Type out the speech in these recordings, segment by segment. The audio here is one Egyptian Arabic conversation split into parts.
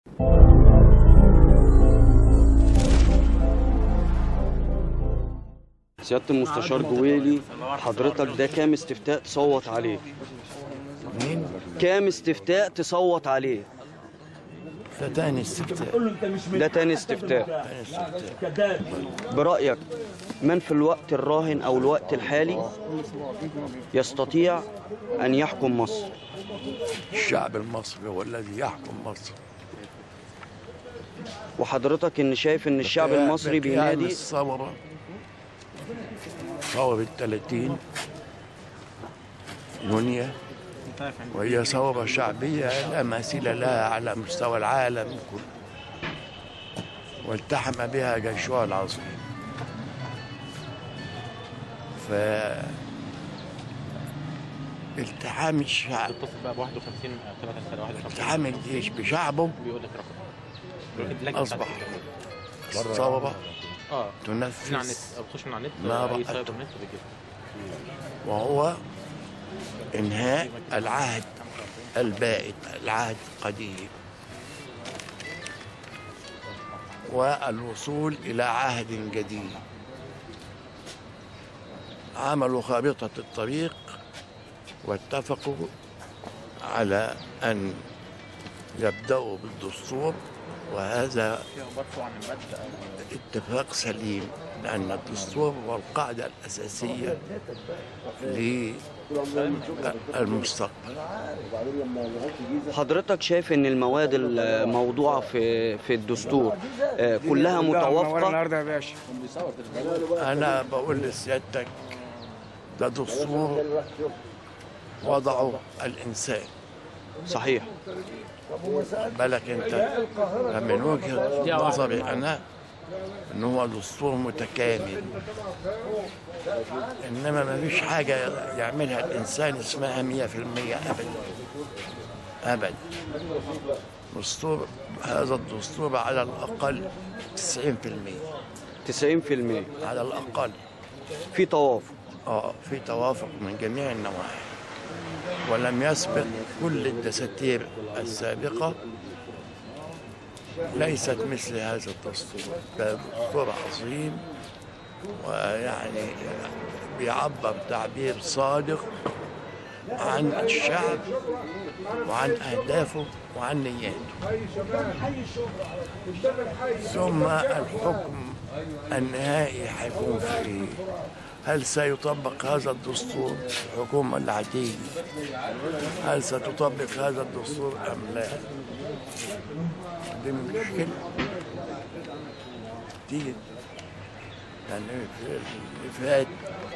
سيادة المستشار جويلي حضرتك ده كام استفتاء تصوت عليه مين؟ كام استفتاء تصوت عليه ده تاني استفتاء ده تاني استفتاء تاني استفتاء برأيك من في الوقت الراهن أو الوقت الحالي يستطيع أن يحكم مصر الشعب المصري هو الذي يحكم مصر وحضرتك إن شايف إن الشعب بقيام- المصري بقيام بينادي الثورة ثورة الثلاثين يونيو وهي ثورة شعبية لا مثيل لها على مستوى العالم كله والتحم بها جيشها العظيم ف التحام الشعب اتصل بقى ب 51 3 3 51 التحام الجيش بشعبه بيقول لك رقم بيقول لك اللجنة أصبح بتاعت- الثورة اه من على النت تنفذ او تخش من على النت ما اي رأيت. سايبر نت بيجيب وهو إنهاء العهد البائد العهد القديم والوصول إلى عهد جديد عملوا خارطة الطريق واتفقوا على أن يبدأوا بالدستور وهذا اتفاق سليم لأن الدستور هو القاعدة الأساسية للمستقبل حضرتك شايف إن المواد الموضوعة في في الدستور آه، كلها متوافقة النهارده يا باشا أنا بقول لسيادتك ده دستور وضعه الإنسان صحيح بالك أنت من وجهة نظري أنا إن هو دستور متكامل إنما ما فيش حاجة يعملها الإنسان اسمها مية في المية أبدا أبدا دستور هذا الدستور على الأقل 90% 90% على الأقل في توافق اه في توافق من جميع النواحي ولم يسبق كل الدساتير السابقة ليست مثل هذا الدستور ده دستور عظيم ويعني بيعبر تعبير صادق عن الشعب وعن أهدافه وعن نياته ثم الحكم النهائي هيكون في إيه؟ هل سيطبق هذا الدستور الحكومة اللي هتيجي هل ستطبق هذا الدستور أم لا دي مشكلة تيجي يعني في اللي فات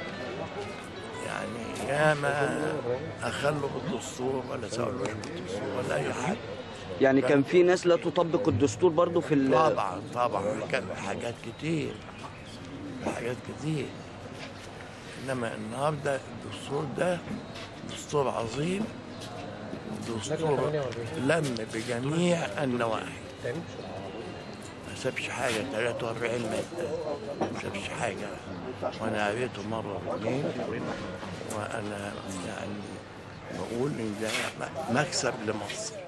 يعني ياما أخلوا بالدستور ولا سألوش بالدستور ولا أي حاجة يعني كان في ناس لا تطبق الدستور برضو في ال- طبعا طبعا كان في حاجات كتير في حاجات كتير انما النهارده الدستور ده دستور عظيم دستور لم بجميع النواحي ما سابش حاجة 43 مادة ما سابش حاجة وأنا قريته مرة واثنين وأنا يعني بقول إن ده مكسب لمصر